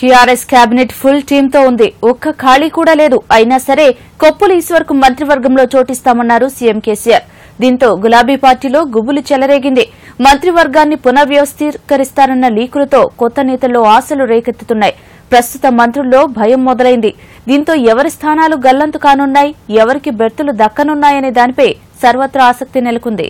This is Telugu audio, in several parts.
టీఆర్ఎస్ కేబినెట్ ఫుల్ టీంతో ఉంది ఒక్క ఖాళీ కూడా లేదు అయినా సరే కొప్పుల ఈశ్వర్కు మంత్రివర్గంలో చోటిస్తామన్నారు సీఎం కేసీఆర్ దీంతో గులాబీ పార్టీలో గుబులు చెలరేగింది మంత్రివర్గాన్ని పునర్వ్యవస్థీకరిస్తారన్న లీకులతో కొత్త నేతల్లో ఆశలు రేకెత్తుతున్నాయి ప్రస్తుత మంత్రుల్లో భయం మొదలైంది దీంతో ఎవరి స్థానాలు గల్లంతు కానున్నాయి ఎవరికి బెర్తులు దక్కనున్నాయనే దానిపై సర్వత్రా ఆసక్తి నెలకొంది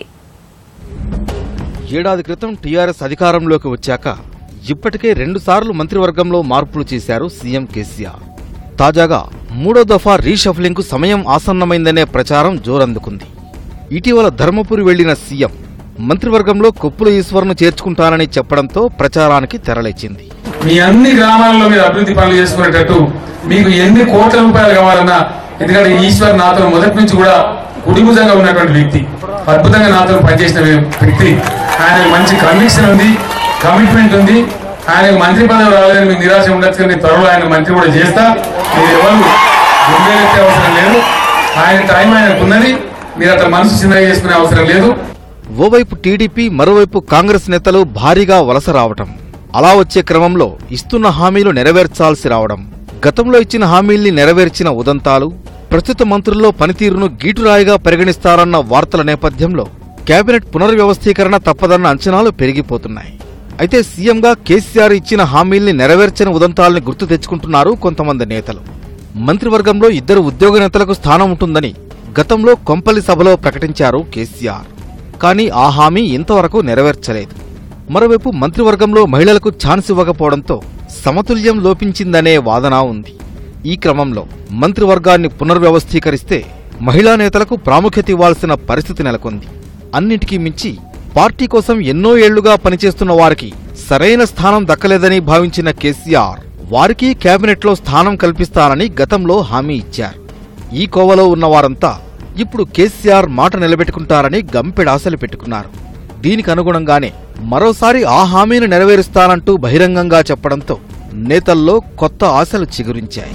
ఏడాది క్రితం టీఆర్ఎస్ అధికారంలోకి వచ్చాక ఇప్పటికే రెండుసార్లు మంత్రివర్గంలో మార్పులు చేశారు సీఎం కేసీఆర్ తాజాగా మూడో దఫా రీషఫ్లింగ్ కు సమయం ఆసన్నమైందనే ప్రచారం జోరందుకుంది ఇటీవల ధర్మపురి వెళ్లిన సీఎం మంత్రివర్గంలో కొప్పుల ఈశ్వర్ను చేర్చుకుంటానని చెప్పడంతో ప్రచారానికి తెరలేచింది మీ అన్ని గ్రామాలలో మీరు అభివృద్ధి పనులు చేసుకునేటట్టు మీకు ఎన్ని కోట్ల రూపాయలు కావాలన్నా ఎందుకంటే ఈశ్వర్ నాతో మొదటి నుంచి కూడా కుడిభుజంగా ఉన్నటువంటి వ్యక్తి అద్భుతంగా నాతో పనిచేసిన వ్యక్తి ఆయన మంచి కన్విక్షన్ ఉంది కమిట్మెంట్ ఉంది ఆయనకు మంత్రి పదవి రాలేదని మీకు నిరాశ ఉండొచ్చు కానీ త్వరలో ఆయన మంత్రి కూడా చేస్తా మీరు ఎవరు గుండెలెత్తే అవసరం లేదు ఆయన టైం ఆయనకు ఉన్నది మీరు అట్లా మనసు చిన్నగా చేసుకునే అవసరం లేదు ఓవైపు టీడీపీ మరోవైపు కాంగ్రెస్ నేతలు భారీగా వలస రావటం అలా వచ్చే క్రమంలో ఇస్తున్న హామీలు నెరవేర్చాల్సి రావడం గతంలో ఇచ్చిన హామీల్ని నెరవేర్చిన ఉదంతాలు ప్రస్తుత మంత్రుల్లో పనితీరును గీటురాయిగా పరిగణిస్తారన్న వార్తల నేపథ్యంలో కేబినెట్ పునర్వ్యవస్థీకరణ తప్పదన్న అంచనాలు పెరిగిపోతున్నాయి అయితే సీఎంగా కేసీఆర్ ఇచ్చిన హామీల్ని నెరవేర్చని ఉదంతాల్ని గుర్తు తెచ్చుకుంటున్నారు కొంతమంది నేతలు మంత్రివర్గంలో ఇద్దరు ఉద్యోగ నేతలకు స్థానం ఉంటుందని గతంలో కొంపల్లి సభలో ప్రకటించారు కేసీఆర్ కానీ ఆ హామీ ఇంతవరకు నెరవేర్చలేదు మరోవైపు మంత్రివర్గంలో మహిళలకు ఛాన్స్ ఇవ్వకపోవడంతో సమతుల్యం లోపించిందనే వాదన ఉంది ఈ క్రమంలో మంత్రివర్గాన్ని పునర్వ్యవస్థీకరిస్తే మహిళా నేతలకు ప్రాముఖ్యత ఇవ్వాల్సిన పరిస్థితి నెలకొంది అన్నింటికీ మించి పార్టీ కోసం ఎన్నో ఏళ్లుగా పనిచేస్తున్న వారికి సరైన స్థానం దక్కలేదని భావించిన కేసీఆర్ వారికి కేబినెట్లో స్థానం కల్పిస్తానని గతంలో హామీ ఇచ్చారు ఈ కోవలో ఉన్నవారంతా ఇప్పుడు కేసీఆర్ మాట నిలబెట్టుకుంటారని గంపెడాశలు పెట్టుకున్నారు దీనికి అనుగుణంగానే మరోసారి ఆ హామీని నెరవేరుస్తానంటూ బహిరంగంగా చెప్పడంతో నేతల్లో కొత్త ఆశలు చిగురించాయి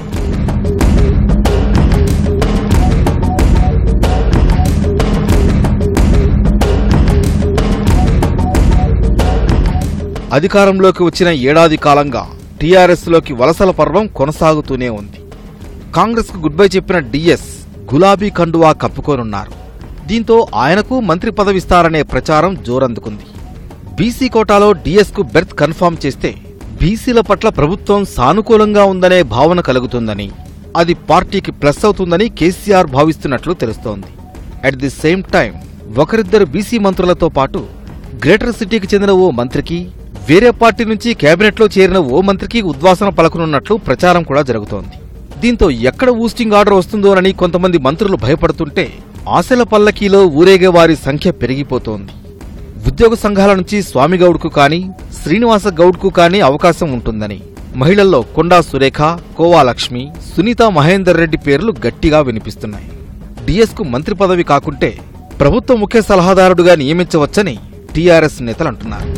అధికారంలోకి వచ్చిన ఏడాది కాలంగా టీఆర్ఎస్లోకి వలసల పర్వం కొనసాగుతూనే ఉంది కాంగ్రెస్కు గుడ్ బై చెప్పిన డిఎస్ గులాబీ కండువా కప్పుకోనున్నారు దీంతో ఆయనకు మంత్రి పదవిస్తారనే ప్రచారం జోరందుకుంది బీసీ కోటాలో డిఎస్కు బెర్త్ కన్ఫర్మ్ చేస్తే బీసీల పట్ల ప్రభుత్వం సానుకూలంగా ఉందనే భావన కలుగుతుందని అది పార్టీకి ప్లస్ అవుతుందని కేసీఆర్ భావిస్తున్నట్లు తెలుస్తోంది అట్ ది సేమ్ టైం ఒకరిద్దరు బీసీ మంత్రులతో పాటు గ్రేటర్ సిటీకి చెందిన ఓ మంత్రికి వేరే పార్టీ నుంచి కేబినెట్లో చేరిన ఓ మంత్రికి ఉద్వాసన పలకనున్నట్లు ప్రచారం కూడా జరుగుతోంది దీంతో ఎక్కడ ఊస్టింగ్ ఆర్డర్ వస్తుందోనని కొంతమంది మంత్రులు భయపడుతుంటే ఆశల పల్లకీలో ఊరేగే వారి సంఖ్య పెరిగిపోతోంది ఉద్యోగ సంఘాల నుంచి స్వామిగౌడ్కు కానీ శ్రీనివాస గౌడ్కు కానీ అవకాశం ఉంటుందని మహిళల్లో కొండా సురేఖ కోవాలక్ష్మి సునీత మహేందర్ రెడ్డి పేర్లు గట్టిగా వినిపిస్తున్నాయి డిఎస్కు మంత్రి పదవి కాకుంటే ప్రభుత్వ ముఖ్య సలహాదారుడుగా నియమించవచ్చని టీఆర్ఎస్ నేతలు అంటున్నారు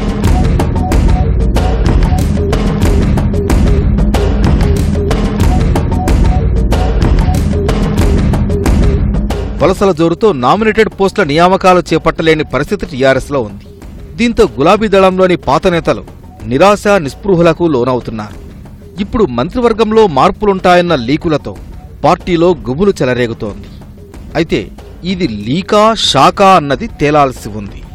వలసల జోరుతో నామినేటెడ్ పోస్టుల నియామకాలు చేపట్టలేని పరిస్థితి టీఆర్ఎస్లో ఉంది దీంతో గులాబీ దళంలోని పాత నేతలు నిరాశ నిస్పృహలకు లోనవుతున్నారు ఇప్పుడు మంత్రివర్గంలో మార్పులుంటాయన్న లీకులతో పార్టీలో గుబులు చెలరేగుతోంది అయితే ఇది లీకా షాకా అన్నది తేలాల్సి ఉంది